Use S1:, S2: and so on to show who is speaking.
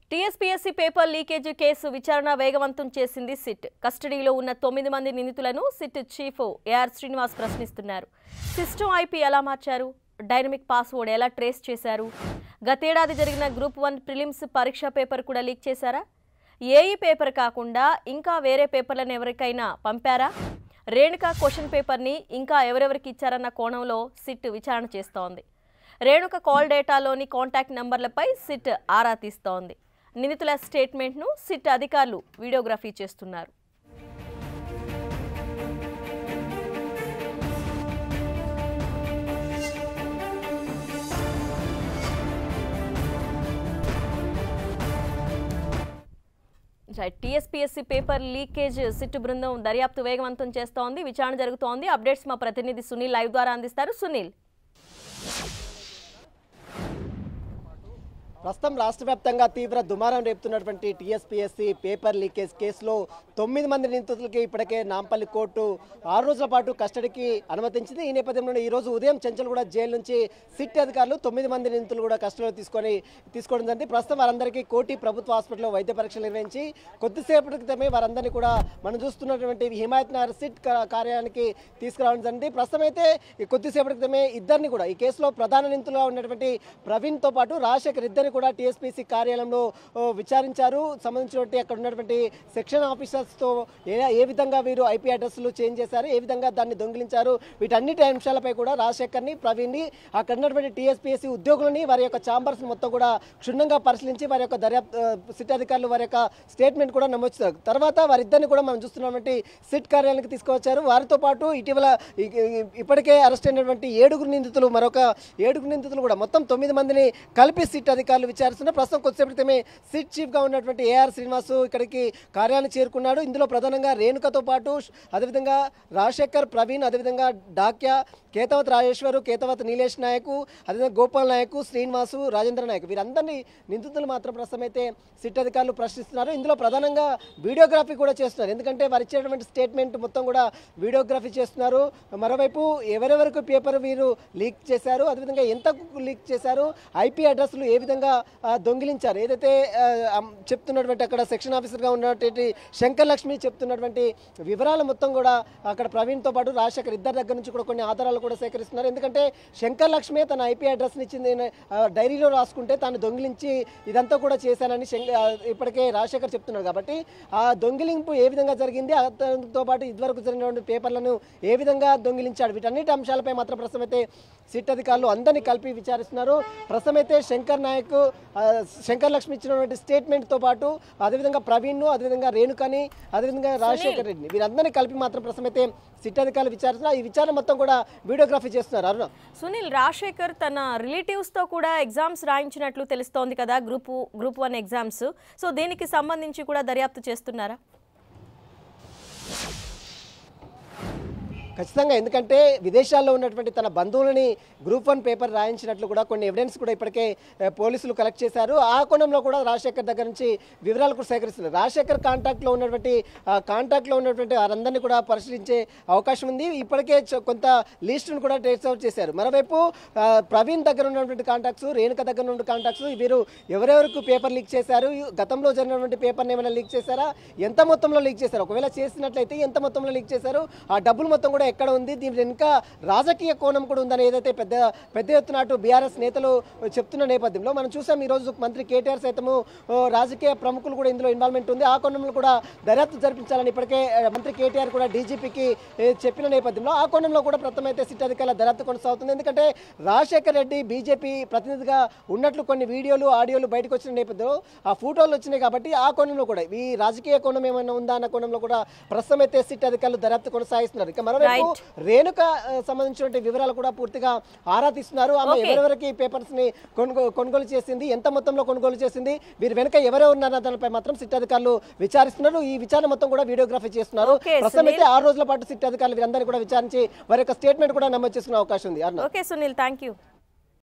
S1: TSPSC paper leakage case విచారణ వేగవంతం చేసింది సిట్ కస్టడీలో ఉన్న తొమ్మిది మంది నిందితులను సిట్ చీఫ్ ఏఆర్ శ్రీనివాస్ ప్రశ్నిస్తున్నారు సిస్టమ్ ఐపీ ఎలా మార్చారు డైనమిక్ పాస్వర్డ్ ఎలా ట్రేస్ చేశారు గతేడాది జరిగిన గ్రూప్ వన్ ప్రిలిమ్స్ పరీక్ష పేపర్ కూడా లీక్ చేశారా ఏఈ పేపర్ కాకుండా ఇంకా వేరే పేపర్లను ఎవరికైనా పంపారా రేణుక క్వశ్చన్ పేపర్ని ఇంకా ఎవరెవరికి ఇచ్చారన్న కోణంలో సిట్ విచారణ చేస్తోంది రేణుక కాల్ డేటాలోని కాంటాక్ట్ నంబర్లపై సిట్ ఆరా తీస్తోంది నిందితుల స్టేట్మెంట్ను సిట్ అధికారులు వీడియోగ్రఫీ చేస్తున్నారు right TSPSC paper leakage SIT బృందం దర్యాప్తు వేగవంతం చేస్తోంది విచారణ జరుగుతోంది అప్డేట్స్ మా ప్రతినిధి సునీల్ లైవ్ ద్వారా అందిస్తారు సునీల్
S2: ప్రస్తుతం రాష్ట్ర వ్యాప్తంగా తీవ్ర దుమారం రేపుతున్నటువంటి టీఎస్పీఎస్సీ పేపర్ లీకేజ్ కేసులో తొమ్మిది మంది నిందితులకి ఇప్పటికే నాంపల్లి కోర్టు ఆరు రోజుల పాటు కస్టడీకి అనుమతించింది ఈ నేపథ్యంలో ఈ రోజు ఉదయం చెంచల్గూడ జైలు నుంచి సిట్ అధికారులు తొమ్మిది మంది నిందితులు కూడా కస్టడీలో తీసుకొని తీసుకోవడం జరిగింది ప్రస్తుతం వారందరికీ కోటి ప్రభుత్వ హాస్పిటల్లో వైద్య పరీక్షలు నిర్వహించి కొద్దిసేపటి క్రితమే వారందరినీ కూడా మనం చూస్తున్నటువంటి హిమాయత్ నగర్ సిట్ కా- కార్యాలయానికి తీసుకురావడం జరిగింది ప్రస్తుతం అయితే ఈ కొద్దిసేపటి క్రితమే ఇద్దరిని కూడా ఈ కేసులో ప్రధాన నిందితులుగా ఉన్నటువంటి ప్రవీణ్తో పాటు రాజశేఖర్ ఇద్దరిని కూడా టీఎస్పీసీ కార్యాలయంలో ఓ, విచారించారు సంబంధించినటువంటి అక్కడ ఉన్నటువంటి సెక్షన్ ఆఫీసర్స్తో ఏ ఏ విధంగా వీరు ఐపీ అడ్రస్లు చేంజ్ చేశారు ఏ విధంగా దాన్ని దొంగిలించారు వీటన్నిటి అంశాలపై కూడా రాజశేఖర్ని ప్రవీణ్ని అక్కడ ఉన్నటువంటి టీఎస్పీఎస్సీ ఉద్యోగులని వారి యొక్క ఛాంబర్స్ మొత్తం కూడా క్షుణ్ణంగా పరిశీలించి వారి యొక్క దర్యాప్తు ఆ, సిట్ అధికారులు వారి యొక్క స్టేట్మెంట్ కూడా నమోదు చేశారు తర్వాత వారిద్దరిని కూడా మనం చూస్తున్నటువంటి సిట్ కార్యాలయానికి తీసుకువచ్చారు వారితో పాటు ఇటీవల ఈ- ఈ- ఇప్పటికే అరెస్ట్ అయినటువంటి ఏడుగురు నిందితులు మరొక ఏడుగురు నిందితులు కూడా మొత్తం తొమ్మిది మందిని కలిపి సిట్ అధికారులు విచారిస్తున్నారు ప్రస్తుతం కొద్దిసేపు క్రితమే సిట్ చీఫ్ గా ఉన్నటువంటి ఏఆర్ శ్రీనివాసు ఇక్కడికి కార్యాలయం చేరుకున్నాడు ఇందులో ప్రధానంగా రేణుకతో పాటు అదేవిధంగా రాజశేఖర్ ప్రవీణ్ అదేవిధంగా డాక్యా కేతవత్ రాజేశ్వరు కేతవత్ నీలేష్ నాయకు అదేవిధంగా గోపాల్ నాయకు శ్రీనివాసు రాజేంద్ర నాయక్ వీరందరినీ నిందితులు మాత్రం ప్రస్తుతం అయితే సిట్ అధికారులు ప్రశ్నిస్తున్నారు ఇందులో ప్రధానంగా వీడియోగ్రఫీ కూడా చేస్తున్నారు ఎందుకంటే వారు ఇచ్చేటువంటి స్టేట్మెంట్ మొత్తం కూడా వీడియోగ్రఫీ చేస్తున్నారు మరోవైపు ఎవరెవరికి పేపర్ వీరు లీక్ చేశారు అదేవిధంగా ఎంత లీక్ చేశారు ఐపీ అడ్రస్లు ఏ విధంగా ఆ, దొంగిలించారు ఏదైతే ఆ, అమ్, చెప్తున్నటువంటి అక్కడ సెక్షన్ ఆఫీసర్గా ఉన్నటువంటి శంకర్ లక్ష్మి చెప్తున్నటువంటి వివరాలు మొత్తం కూడా అక్కడ ప్రవీణ్తో పాటు రాజశేఖర్ ఇద్దరి దగ్గర నుంచి కూడా కొన్ని ఆధారాలు కూడా సేకరిస్తున్నారు ఎందుకంటే శంకర్ లక్ష్మి తన ఐపీ అడ్రస్ని ఇచ్చింది ఆ, డైరీలో రాసుకుంటే తాను దొంగిలించి ఇదంతా కూడా చేశానని శంక ఆ, ఇప్పటికే రాజశేఖర్ చెప్తున్నాడు కాబట్టి ఆ దొంగిలింపు ఏ విధంగా జరిగింది అతనితో పాటు ఇదివరకు జరిగినటువంటి పేపర్లను ఏ విధంగా దొంగిలించాడు వీటన్నిటి అంశాలపై మాత్రం ప్రస్తుతం అయితే సిట్ అధికారులు అందరినీ కలిపి విచారిస్తున్నారు ప్రస్తుతం అయితే శంకర్ నాయక్ ఆ, శంకర్ లక్ష్మి ఇచ్చినటువంటి స్టేట్మెంట్తో పాటు అదేవిధంగా ప్రవీణ్ అదేవిధంగా రేణుకని అదేవిధంగా రాజశేఖర్ రెడ్డిని వీరందరినీ కలిపి మాత్రం ప్రస్తుతం అయితే సిట్ అధికారులు విచారిస్తున్నారు ఈ విచారణ మొత్తం కూడా వీడియోగ్రఫీ చేస్తున్నారు అరుణ
S1: సునీల్ రాజశేఖర్ తన రిలేటివ్స్తో కూడా ఎగ్జామ్స్ రాయించినట్లు తెలుస్తోంది కదా group group one exams so దీనికి సంబంధించి కూడా దర్యాప్తు చేస్తున్నారా
S2: ఖచ్చితంగా ఎందుకంటే విదేశాల్లో ఉన్నటువంటి తన బంధువులని గ్రూప్ వన్ పేపర్ రాయించినట్లు కూడా కొన్ని ఎవిడెన్స్ కూడా ఇప్పటికే ఆ, పోలీసులు కలెక్ట్ చేశారు ఆ కోణంలో కూడా రాజశేఖర్ దగ్గర నుంచి వివరాలు కూడా సేకరిస్తున్నారు రాజశేఖర్ కాంటాక్ట్లో ఉన్నటువంటి ఆ, కాంటాక్ట్లో ఉన్నటువంటి వారందరినీ కూడా పరిశీలించే అవకాశం ఉంది ఇప్పటికే చ- కొంత లిస్టును కూడా ట్రేస్ అవుట్ చేశారు మరోవైపు ఆ, ప్రవీణ్ దగ్గర ఉన్నటువంటి కాంటాక్ట్స్ రేణుక దగ్గర ఉన్న కాంటాక్ట్స్ వీరు ఎవరెవరికి పేపర్ లీక్ చేశారు ఈ గతంలో జరిగినటువంటి పేపర్ని ఏమైనా లీక్ చేశారా ఎంత మొత్తంలో లీక్ చేశారు ఒకవేళ చేసినట్లయితే ఎంత మొత్తంలో లీక్ చేశారు ఆ డబ్బులు మొత్తం కూడా ఎక్కడ ఉంది దీని వెనుక రాజకీయ కోణం కూడా ఉందని ఏదైతే పెద్ద పెద్ద ఎత్తున అటు బీఆర్ఎస్ నేతలు చెప్తున్న నేపథ్యంలో మనం చూసాం ఈ రోజు మంత్రి కేటీఆర్ సైతము ఓ, రాజకీయ ప్రముఖులు కూడా ఇందులో ఇన్వాల్వ్మెంట్ ఉంది ఆ కోణంలో కూడా దర్యాప్తు జరిపించాలని ఇప్పటికే ఆ, మంత్రి కేటీఆర్ కూడా డీజీపీకి చెప్పిన నేపథ్యంలో ఆ కోణంలో కూడా ప్రస్తుతం అయితే సిట్ అధికారుల దర్యాప్తు కొనసాగుతుంది ఎందుకంటే రాజశేఖర్ రెడ్డి బీజేపీ ప్రతినిధిగా ఉన్నట్లు కొన్ని వీడియోలు ఆడియోలు బయటకు వచ్చిన నేపథ్యంలో ఆ ఫోటోలు వచ్చినాయి కాబట్టి ఆ కోణంలో కూడా ఈ రాజకీయ కోణం ఏమైనా ఉందా అన్న కోణంలో కూడా ప్రస్తుతం అయితే సిట్ అధికారులు దర్యాప్తు కొనసాగిస్తున్నారు ఇక మరోవైపు రేణుక ఆ, సంబంధించినటువంటి వివరాలు కూడా పూర్తిగా ఆరా తీస్తున్నారు ఆమె
S1: Okay.
S2: ఎవరెవరికి పేపర్స్ ని కొనుగో- కొనుగోలు చేసింది ఎంత మొత్తంలో కొనుగోలు చేసింది వీరి వెనుక ఎవరెవరు ఉన్నారన్న దానిపై మాత్రం సిట్ అధికారులు విచారిస్తున్నారు ఈ విచారణ మొత్తం కూడా వీడియోగ్రఫీ చేస్తున్నారు
S1: Okay,
S2: ప్రస్తుతం అయితే ఆరు రోజుల పాటు సిట్ అధికారులు వీరందరినీ కూడా విచారించి వారి యొక్క స్టేట్మెంట్ కూడా నమోదు చేసుకునే అవకాశం ఉంది Aruna
S1: okay Sunil thank you